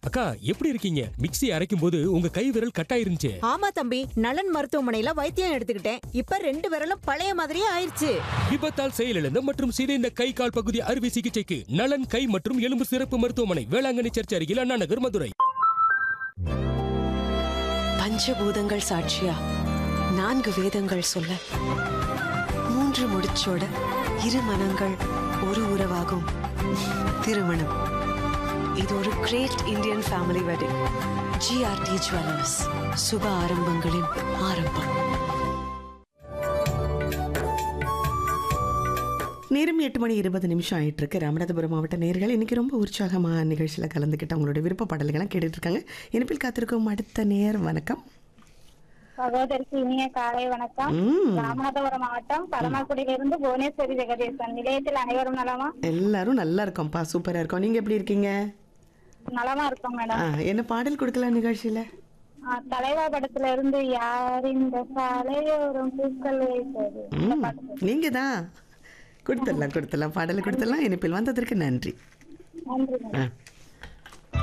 அக்கா எப்படி இருக்கீங்க மிக்ஸி அரைக்கும் போது உங்க கை விரல் கட்டாயிருந்துச்சு ஆமா தம்பி நலன் மருத்துவமனையில வைத்தியம் எடுத்துக்கிட்டேன் இப்ப ரெண்டு விரலும் பழைய மாதிரியே ஆயிருச்சு விபத்தால் செயலிழந்த மற்றும் சிதைந்த கை கால் பகுதி அறுவை சிகிச்சைக்கு நலன் கை மற்றும் எலும்பு சிறப்பு மருத்துவமனை வேளாங்கண்ணி சர்ச் அருகில் அண்ணா நகர் மதுரை பஞ்சபூதங்கள் சாட்சியா நான்கு வேதங்கள் சொல்ல மூன்று முடிச்சோட இரு மனங்கள் ஒரு உறவாகும் திருமணம் இது ஒரு great Indian family wedding GRT jewellers சுப ஆரம்பங்களின் ஆரம்பம் நேரம் எட்டு மணி இருபது நிமிஷம் ஆயிட்டு இருக்கு ராமநாதபுரம் மாவட்ட நேர்கள் இன்னைக்கு ரொம்ப உற்சாகமா நிகழ்ச்சியில் கலந்துக்கிட்டு அவங்களோட விருப்ப பாடல்கள்லாம் கேட்டுட்டு இருக்காங்க இனிப்பில் காத்திருக்கும் அடுத்த நேர் வணக்கம் சகோதரிக்கு இனிய காலை வணக்கம் ம். ராமநாதபுரம் மாவட்டம் பரமக்குடியிலிருந்து புவனேஸ்வரி ஜெகதீசன் நிலையத்தில் அனைவரும் நலமா எல்லாரும் நல்லா இருக்கோம்ப்பா சூப்பரா இருக்கோம் நீங்க எப்படி இருக்கீங்க நலமா இருக்கோம் ஆ, மேடம் என்ன பாடல் கொடுக்கலாம் நிகழ்ச்சியில ஆ, தலைவா படத்துல இருந்து யார் இந்த சாலையோரம் பூக்கள் வைத்தது இந்த ம், பாட்டு நீங்க தான் கொடுத்துடலாம் கொடுத்துடலாம் பாடல் கொடுத்துடலாம் இனிப்பில் வந்ததற்கு நன்றி நன்றி மேடம் ஆ